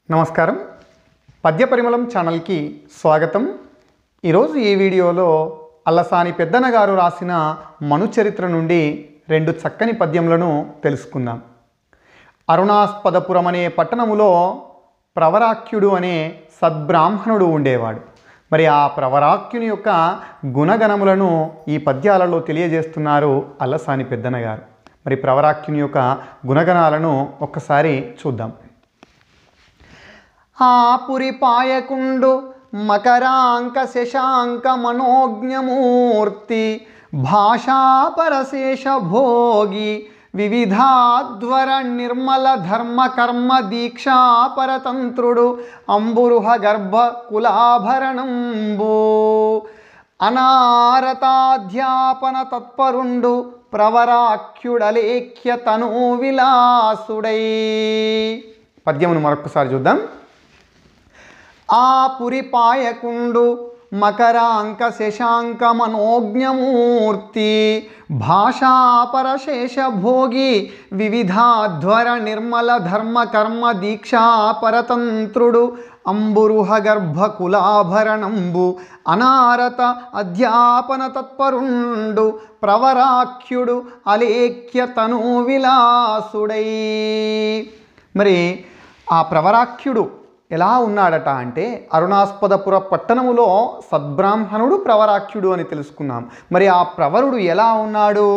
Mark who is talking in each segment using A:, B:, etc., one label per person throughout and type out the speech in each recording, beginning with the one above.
A: నమస్కారం పద్య పరిమళం ఛానల్కి స్వాగతం ఈరోజు ఈ వీడియోలో అల్లసాని పెద్దన్న గారు రాసిన మనుచరిత్ర నుండి రెండు చక్కని పద్యములను తెలుసుకుందాం అరుణాస్పదపురం అనే పట్టణములో ప్రవరాఖ్యుడు అనే సద్బ్రాహ్మణుడు ఉండేవాడు మరి ఆ ప్రవరాఖ్యుని యొక్క గుణగణములను ఈ పద్యాలలో తెలియజేస్తున్నారు అల్లసాని పెద్దన్న గారు మరి ప్రవరాఖ్యుని యొక్క గుణగణాలను ఒక్కసారి చూద్దాం ఆ పురిపాయకుండు మకరాంక శశాంక మనోజ్ఞమూర్తి భాషాపరశేష భోగి వివిధాధ్వర నిర్మల ధర్మ కర్మ దీక్షా పరతంత్రుడు అంబురుహ గర్భ కులాభరణంబు అనారతాధ్యాపన తత్పరుండు ప్రవరాఖ్యుడలేఖ్య తను విలాసుడై పద్యమును మరొకసారి చూద్దాం ఆ పురిపాయకుండు మకరాంక శశాంక మనోజ్ఞమూర్తి భాషాపరశేష భోగి వివిధాధ్వర నిర్మల ధర్మ కర్మ దీక్షా పరతంత్రుడు అంబురుహ గర్భ కులాభరణంబు అనారత అధ్యాపన తత్పరుండు ప్రవరాఖ్యుడు అలేఖ్య తను విలాసుడై మరి ఆ ప్రవరాఖ్యుడు ఎలా ఉన్నాడట అంటే అరుణాస్పదపుర పట్టణములో సద్బ్రాహ్మణుడు ప్రవరాఖ్యుడు అని తెలుసుకున్నాం మరి ఆ ప్రవరుడు ఎలా ఉన్నాడు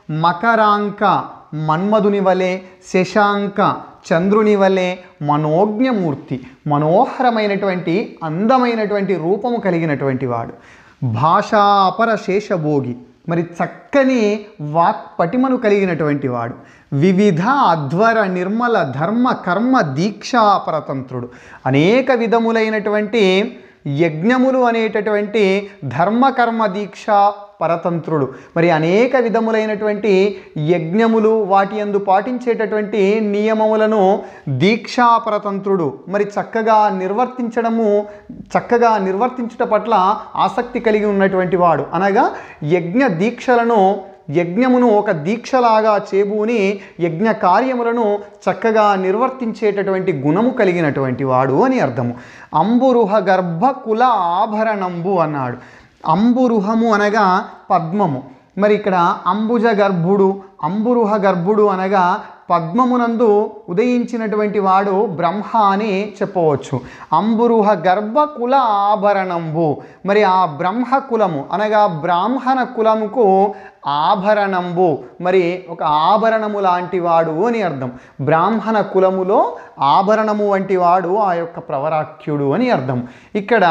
A: మకరాంక మన్మధుని వలె శశాంక చంద్రుని వలె మనోజ్ఞమూర్తి మనోహరమైనటువంటి అందమైనటువంటి రూపము కలిగినటువంటి వాడు భాషా అపర శేషభోగి మరి చక్కని వాక్ పటిమను కలిగినటువంటి వాడు వివిధ అధ్వర నిర్మల ధర్మ కర్మ దీక్షా పరతంత్రుడు అనేక విధములైనటువంటి యజ్ఞములు అనేటటువంటి ధర్మకర్మ దీక్ష పరతంత్రుడు మరి అనేక విధములైనటువంటి యజ్ఞములు వాటి యందు పాటించేటటువంటి నియమములను దీక్షా పరతంత్రుడు మరి చక్కగా నిర్వర్తించడము చక్కగా నిర్వర్తించుట పట్ల ఆసక్తి కలిగి ఉన్నటువంటి వాడు అనగా యజ్ఞ దీక్షలను యజ్ఞమును ఒక దీక్షలాగా చేబూని యజ్ఞ కార్యములను చక్కగా నిర్వర్తించేటటువంటి గుణము కలిగినటువంటి వాడు అని అర్థము అంబురుహ గర్భ కుల ఆభరణంబు అన్నాడు అంబురుహము అనగా పద్మము మరి ఇక్కడ అంబుజ గర్భుడు అంబురుహ గర్భుడు అనగా పద్మమునందు ఉదయించినటువంటి వాడు బ్రహ్మ అని చెప్పవచ్చు అంబురుహ గర్భ కుల ఆభరణంబు మరి ఆ బ్రహ్మ కులము అనగా బ్రాహ్మణ కులముకు ఆభరణంబు మరి ఒక ఆభరణము లాంటి వాడు అని అర్థం బ్రాహ్మణ కులములో ఆభరణము వంటి వాడు ఆ యొక్క ప్రవరాఖ్యుడు అని అర్థం ఇక్కడ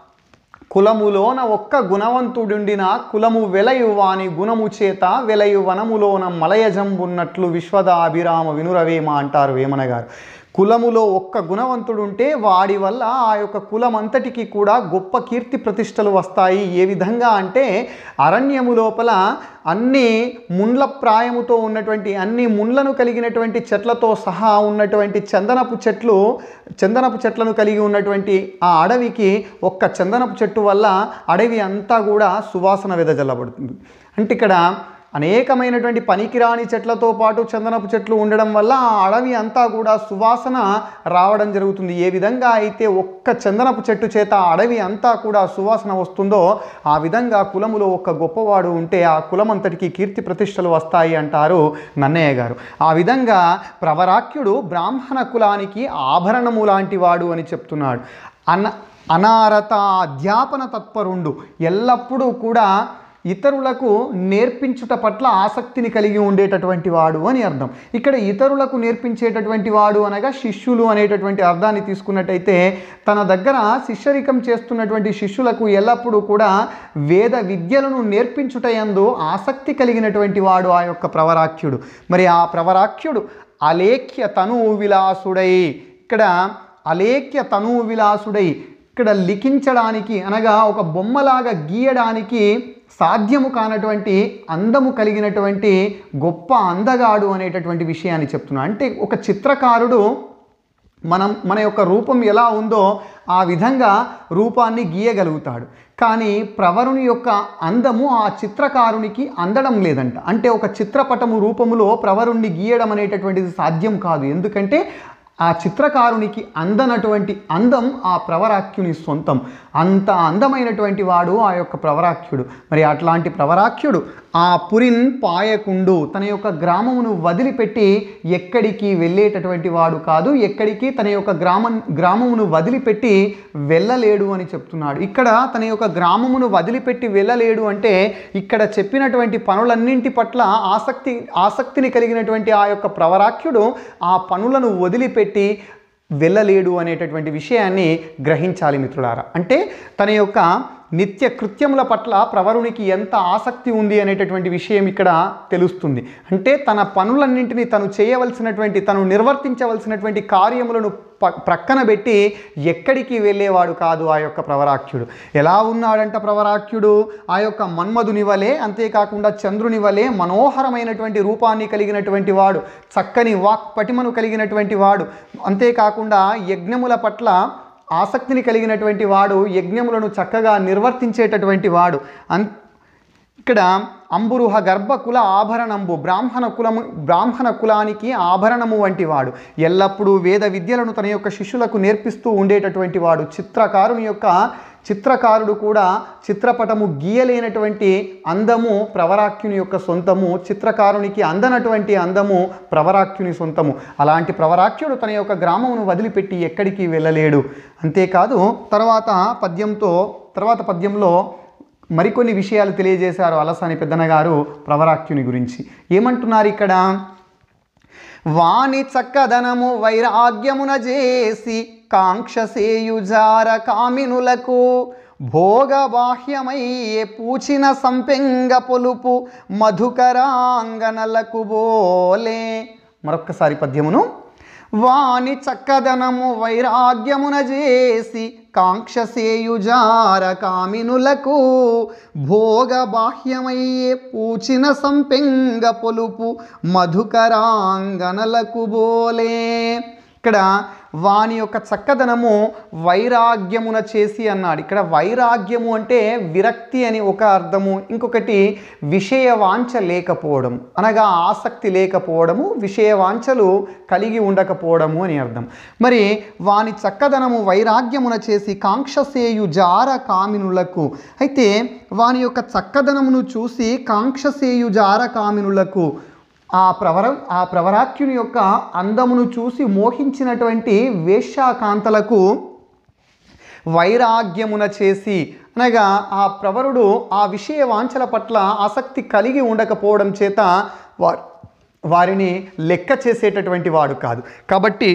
A: కులములోన ఒక్క గుణవంతుడుండిన కులము వెలయు వాని గుణము చేత వెలయు వనములోన మలయజంబున్నట్లు విశ్వద అభిరామ వినురవేమ అంటారు వేమన గారు కులములో ఒక్క గుణవంతుడుంటే వాడి వల్ల ఆ యొక్క కులం అంతటికి కూడా గొప్ప కీర్తి ప్రతిష్టలు వస్తాయి ఏ విధంగా అంటే అరణ్యము లోపల అన్ని ముండ్ల ప్రాయముతో ఉన్నటువంటి అన్ని ముండ్లను కలిగినటువంటి చెట్లతో సహా ఉన్నటువంటి చందనపు చెట్లు చందనపు చెట్లను కలిగి ఉన్నటువంటి ఆ అడవికి ఒక్క చందనపు చెట్టు వల్ల అడవి అంతా కూడా సువాసన వెదజల్లబడుతుంది అంటే ఇక్కడ అనేకమైనటువంటి పనికిరాని చెట్లతో పాటు చందనపు చెట్లు ఉండడం వల్ల ఆ అడవి అంతా కూడా సువాసన రావడం జరుగుతుంది ఏ విధంగా అయితే ఒక్క చందనపు చెట్టు చేత ఆ అడవి అంతా కూడా సువాసన వస్తుందో ఆ విధంగా కులములో ఒక్క గొప్పవాడు ఉంటే ఆ కులం అంతటికి కీర్తి ప్రతిష్టలు వస్తాయి అంటారు నన్నయ్య గారు ఆ విధంగా ప్రవరాఖ్యుడు బ్రాహ్మణ కులానికి ఆభరణము లాంటి వాడు అని చెప్తున్నాడు అన అనారత అధ్యాపన తత్పరుండు ఎల్లప్పుడూ కూడా ఇతరులకు నేర్పించుట పట్ల ఆసక్తిని కలిగి ఉండేటటువంటి వాడు అని అర్థం ఇక్కడ ఇతరులకు నేర్పించేటటువంటి వాడు అనగా శిష్యులు అనేటటువంటి అర్థాన్ని తీసుకున్నట్టయితే తన దగ్గర శిష్యరికం చేస్తున్నటువంటి శిష్యులకు ఎల్లప్పుడూ కూడా వేద విద్యలను నేర్పించుట యందు ఆసక్తి కలిగినటువంటి వాడు ఆ యొక్క ప్రవరాఖ్యుడు మరి ఆ ప్రవరాఖ్యుడు అలేఖ్య తను విలాసుడై ఇక్కడ అలేఖ్య తను విలాసుడై ఇక్కడ లిఖించడానికి అనగా ఒక బొమ్మలాగా గీయడానికి సాధ్యము కానటువంటి అందము కలిగినటువంటి గొప్ప అందగాడు అనేటటువంటి విషయాన్ని చెప్తున్నా అంటే ఒక చిత్రకారుడు మనం మన యొక్క రూపం ఎలా ఉందో ఆ విధంగా రూపాన్ని గీయగలుగుతాడు కానీ ప్రవరుని యొక్క అందము ఆ చిత్రకారునికి అందడం లేదంట అంటే ఒక చిత్రపటము రూపములో ప్రవరుణ్ణి గీయడం అనేటటువంటిది సాధ్యం కాదు ఎందుకంటే ఆ చిత్రకారునికి అందనటువంటి అందం ఆ ప్రవరాఖ్యుని సొంతం అంత అందమైనటువంటి వాడు ఆ యొక్క ప్రవరాఖ్యుడు మరి అట్లాంటి ప్రవరాఖ్యుడు ఆ పురిన్ పాయకుండు తన యొక్క గ్రామమును వదిలిపెట్టి ఎక్కడికి వెళ్ళేటటువంటి వాడు కాదు ఎక్కడికి తన యొక్క గ్రామం గ్రామమును వదిలిపెట్టి వెళ్ళలేడు అని చెప్తున్నాడు ఇక్కడ తన యొక్క గ్రామమును వదిలిపెట్టి వెళ్ళలేడు అంటే ఇక్కడ చెప్పినటువంటి పనులన్నింటి పట్ల ఆసక్తి ఆసక్తిని కలిగినటువంటి ఆ యొక్క ప్రవరాఖ్యుడు ఆ పనులను వదిలిపెట్టి వెళ్ళలేడు అనేటటువంటి విషయాన్ని గ్రహించాలి మిత్రులారా అంటే తన యొక్క నిత్య కృత్యముల పట్ల ప్రవరునికి ఎంత ఆసక్తి ఉంది అనేటటువంటి విషయం ఇక్కడ తెలుస్తుంది అంటే తన పనులన్నింటినీ తను చేయవలసినటువంటి తను నిర్వర్తించవలసినటువంటి కార్యములను ప ప్రక్కన పెట్టి ఎక్కడికి వెళ్ళేవాడు కాదు ఆ యొక్క ప్రవరాఖ్యుడు ఎలా ఉన్నాడంట ప్రవరాఖ్యుడు ఆ యొక్క మన్మధుని వలె అంతేకాకుండా చంద్రుని వలె మనోహరమైనటువంటి రూపాన్ని కలిగినటువంటి వాడు చక్కని వాక్ పటిమను కలిగినటువంటి వాడు అంతేకాకుండా యజ్ఞముల పట్ల ఆసక్తిని కలిగినటువంటి వాడు యజ్ఞములను చక్కగా నిర్వర్తించేటటువంటి వాడు అన్ ఇక్కడ అంబురుహ గర్భకుల ఆభరణంబు బ్రాహ్మణ కులము బ్రాహ్మణ కులానికి ఆభరణము వంటి వాడు ఎల్లప్పుడూ వేద విద్యలను తన యొక్క శిష్యులకు నేర్పిస్తూ ఉండేటటువంటి వాడు చిత్రకారుని యొక్క చిత్రకారుడు కూడా చిత్రపటము గీయలేనటువంటి అందము ప్రవరాఖ్యుని యొక్క సొంతము చిత్రకారునికి అందనటువంటి అందము ప్రవరాఖ్యుని సొంతము అలాంటి ప్రవరాఖ్యుడు తన యొక్క గ్రామమును వదిలిపెట్టి ఎక్కడికి వెళ్ళలేడు అంతేకాదు తర్వాత పద్యంతో తర్వాత పద్యంలో మరికొన్ని విషయాలు తెలియజేశారు అలసాని పెద్దన గారు ప్రవరాఖ్యుని గురించి ఏమంటున్నారు ఇక్కడ వాణి చక్కదనము వైరాగ్యమున చేసి కాంక్షసేయుజార కామినులకు భోగబాహ్యమయ్యే పూచిన సంపెంగ పొలుపు మధుకరాంగనలకు బోలే మరొక్కసారి పద్యమును వాణి చక్కదనము వైరాగ్యమున చేసి కాంక్షసేయుజార కామినులకు భోగ బాహ్యమయ్యే పూచిన సంపెంగ పొలుపు మధుకరాంగనలకు బోలే ఇక్కడ వాని యొక్క చక్కదనము వైరాగ్యమున చేసి అన్నాడు ఇక్కడ వైరాగ్యము అంటే విరక్తి అని ఒక అర్థము ఇంకొకటి విషయ వాంఛ లేకపోవడం అనగా ఆసక్తి లేకపోవడము విషయ వాంఛలు కలిగి ఉండకపోవడము అని అర్థం మరి వాని చక్కదనము వైరాగ్యమున చేసి కాంక్షసేయు జార కామినులకు అయితే వాని యొక్క చక్కదనమును చూసి కాంక్షసేయు జార కామినులకు ఆ ప్రవర ఆ ప్రవరాఖ్యుని యొక్క అందమును చూసి మోహించినటువంటి వేశ్యాకాంతలకు వైరాగ్యమున చేసి అనగా ఆ ప్రవరుడు ఆ విషయ వాంఛల పట్ల ఆసక్తి కలిగి ఉండకపోవడం చేత వా వారిని లెక్క చేసేటటువంటి వాడు కాదు కాబట్టి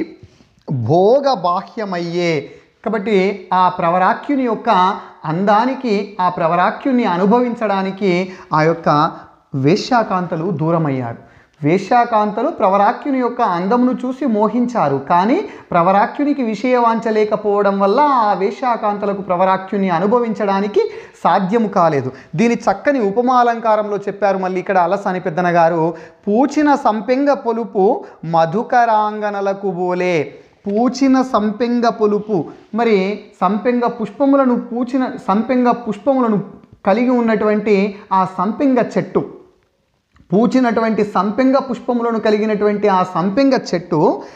A: భోగ బాహ్యమయ్యే కాబట్టి ఆ ప్రవరాఖ్యుని యొక్క అందానికి ఆ ప్రవరాఖ్యుని అనుభవించడానికి ఆ యొక్క వేశ్యాకాంతలు దూరమయ్యారు వేశ్యాకాంతలు ప్రవరాఖ్యుని యొక్క అందమును చూసి మోహించారు కానీ ప్రవరాఖ్యునికి విషయవాంఛ లేకపోవడం వల్ల ఆ వేశ్యాకాంతలకు ప్రవరాఖ్యుని అనుభవించడానికి సాధ్యము కాలేదు దీని చక్కని ఉపమాలంకారంలో చెప్పారు మళ్ళీ ఇక్కడ అలసాని పెద్దన గారు పూచిన సంపెంగ పొలుపు మధుకరాంగనలకు బోలే పూచిన సంపెంగ పొలుపు మరి సంపెంగ పుష్పములను పూచిన సంపెంగ పుష్పములను కలిగి ఉన్నటువంటి ఆ సంపెంగ చెట్టు పూచినటువంటి సంపెంగ పుష్పములను కలిగినటువంటి ఆ సంపెంగ చెట్టు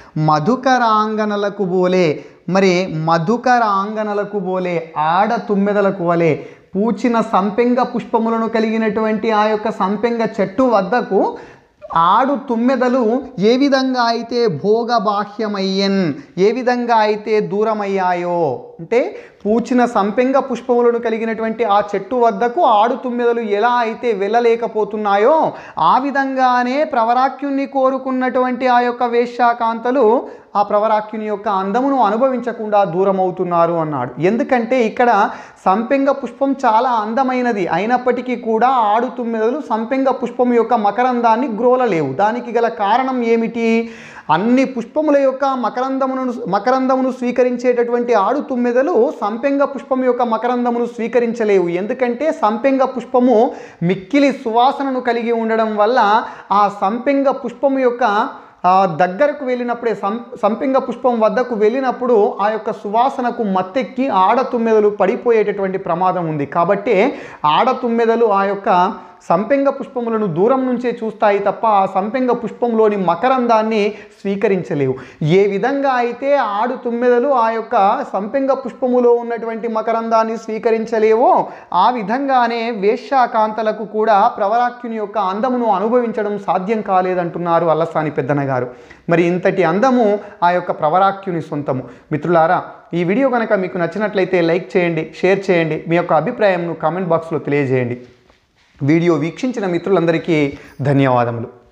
A: మధుకరాంగనలకు బోలే మరి మధుకరాంగనలకు బోలే ఆడ తుమ్మెదలకు వలె పూచిన సంపెంగ పుష్పములను కలిగినటువంటి ఆ యొక్క సంపెంగ చెట్టు వద్దకు ఆడు తుమ్మెదలు ఏ విధంగా అయితే భోగబాహ్యమయ్యన్ ఏ విధంగా అయితే దూరమయ్యాయో అంటే పూచిన సంపెంగ పుష్పములను కలిగినటువంటి ఆ చెట్టు వద్దకు ఆడు తుమ్మెదలు ఎలా అయితే వెళ్ళలేకపోతున్నాయో ఆ విధంగానే ప్రవరాఖ్యుణ్ణి కోరుకున్నటువంటి ఆ యొక్క వేశ్యాకాంతలు ఆ ప్రవరాఖ్యుని యొక్క అందమును అనుభవించకుండా దూరం అవుతున్నారు అన్నాడు ఎందుకంటే ఇక్కడ సంపెంగ పుష్పం చాలా అందమైనది అయినప్పటికీ కూడా ఆడు తుమ్మెదలు సంపెంగ పుష్పం యొక్క మకరందాన్ని గ్రోలలేవు దానికి గల కారణం ఏమిటి అన్ని పుష్పముల యొక్క మకరందమును మకరందమును స్వీకరించేటటువంటి ఆడు తుమ్మెదలు సంపెంగ పుష్పం యొక్క మకరందమును స్వీకరించలేవు ఎందుకంటే సంపెంగ పుష్పము మిక్కిలి సువాసనను కలిగి ఉండడం వల్ల ఆ సంపెంగ పుష్పము యొక్క ఆ దగ్గరకు వెళ్ళినప్పుడే సం సంపెంగ పుష్పం వద్దకు వెళ్ళినప్పుడు ఆ యొక్క సువాసనకు మత్తెక్కి ఆడ తుమ్మెదలు పడిపోయేటటువంటి ప్రమాదం ఉంది కాబట్టి ఆడ తుమ్మెదలు ఆ యొక్క సంపెంగ పుష్పములను దూరం నుంచే చూస్తాయి తప్ప ఆ సంపెంగ పుష్పంలోని మకరందాన్ని స్వీకరించలేవు ఏ విధంగా అయితే ఆడు తుమ్మెదలు ఆ యొక్క సంపెంగ పుష్పములో ఉన్నటువంటి మకరందాన్ని స్వీకరించలేవో ఆ విధంగానే వేశ్యాకాంతలకు కూడా ప్రవరాక్యుని యొక్క అందమును అనుభవించడం సాధ్యం కాలేదంటున్నారు అల్లసాని పెద్దన గారు మరి ఇంతటి అందము ఆ యొక్క ప్రవరాక్యుని సొంతము మిత్రులారా ఈ వీడియో కనుక మీకు నచ్చినట్లయితే లైక్ చేయండి షేర్ చేయండి మీ యొక్క అభిప్రాయంను కామెంట్ బాక్స్లో తెలియజేయండి వీడియో వీక్షించిన మిత్రులందరికీ ధన్యవాదములు